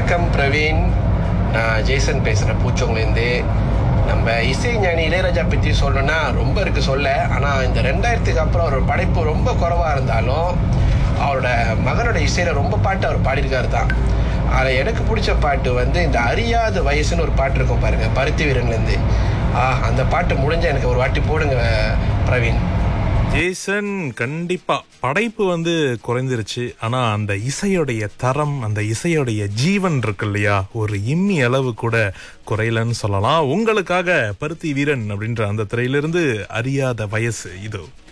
வணக்கம் பிரவீன் நான் ஜேசன் பேசுகிறேன் பூச்சோங்கலேருந்து நம்ம இசை ஞானி இளையராஜா பற்றி சொல்லணும்னா ரொம்ப இருக்கு சொல்ல ஆனால் இந்த ரெண்டாயிரத்துக்கு அப்புறம் அவரோட படைப்பு ரொம்ப குறைவாக இருந்தாலும் அவரோட மகனோட இசையில் ரொம்ப பாட்டு அவர் பாடியிருக்காரு தான் அதில் எனக்கு பிடிச்ச பாட்டு வந்து இந்த அறியாத வயசுன்னு ஒரு பாட்டு இருக்கும் பாருங்க பருத்தி வீரன்லேருந்து ஆ அந்த பாட்டு முடிஞ்ச எனக்கு ஒரு வாட்டி போடுங்க பிரவீன் ஜேசன் கண்டிப்பா படைப்பு வந்து குறைஞ்சிருச்சு ஆனா அந்த இசையுடைய தரம் அந்த இசையுடைய ஜீவன் இருக்கு இல்லையா ஒரு இம்மி அளவு கூட குறையலன்னு சொல்லலாம் உங்களுக்காக பருத்தி வீரன் அப்படின்ற அந்த திரையிலிருந்து அறியாத வயசு இதோ